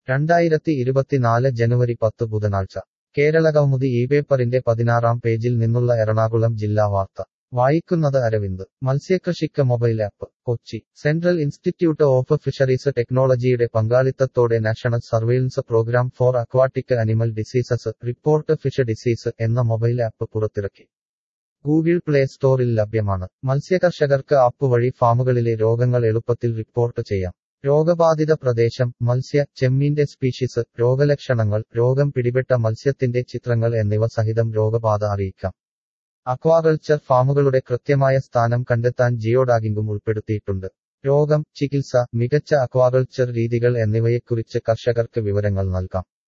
രണ്ടായിരത്തി ഇരുപത്തിനാല് ജനുവരി പത്ത് ബുധനാഴ്ച കേരളകൗമുദി ഈ പേപ്പറിന്റെ പതിനാറാം പേജിൽ നിന്നുള്ള എറണാകുളം ജില്ലാ വാർത്ത വായിക്കുന്നത് അരവിന്ദ് മത്സ്യകൃഷിക്ക് mobile app Kochi central institute of fisheries ടെക്നോളജിയുടെ പങ്കാളിത്തത്തോടെ national surveillance programme for aquatic animal diseases report fish disease എന്ന മൊബൈൽ ആപ്പ് പുറത്തിറക്കി ഗൂഗിൾ പ്ലേ സ്റ്റോറിൽ ലഭ്യമാണ് മത്സ്യകർഷകർക്ക് ആപ്പ് വഴി ഫാമുകളിലെ രോഗങ്ങൾ എളുപ്പത്തിൽ റിപ്പോർട്ട് ചെയ്യാം രോഗബാധിത പ്രദേശം മത്സ്യ ചെമ്മീന്റെ സ്പീഷീസ് രോഗലക്ഷണങ്ങൾ രോഗം പിടിപെട്ട മത്സ്യത്തിന്റെ ചിത്രങ്ങൾ എന്നിവ സഹിതം രോഗബാധ അറിയിക്കാം അക്വാകൾച്ചർ ഫാമുകളുടെ കൃത്യമായ സ്ഥാനം കണ്ടെത്താൻ ജിയോഡാഗിംഗും ഉൾപ്പെടുത്തിയിട്ടുണ്ട് രോഗം ചികിത്സ മികച്ച അക്വാകൾച്ചർ രീതികൾ എന്നിവയെക്കുറിച്ച് കർഷകർക്ക് വിവരങ്ങൾ നൽകാം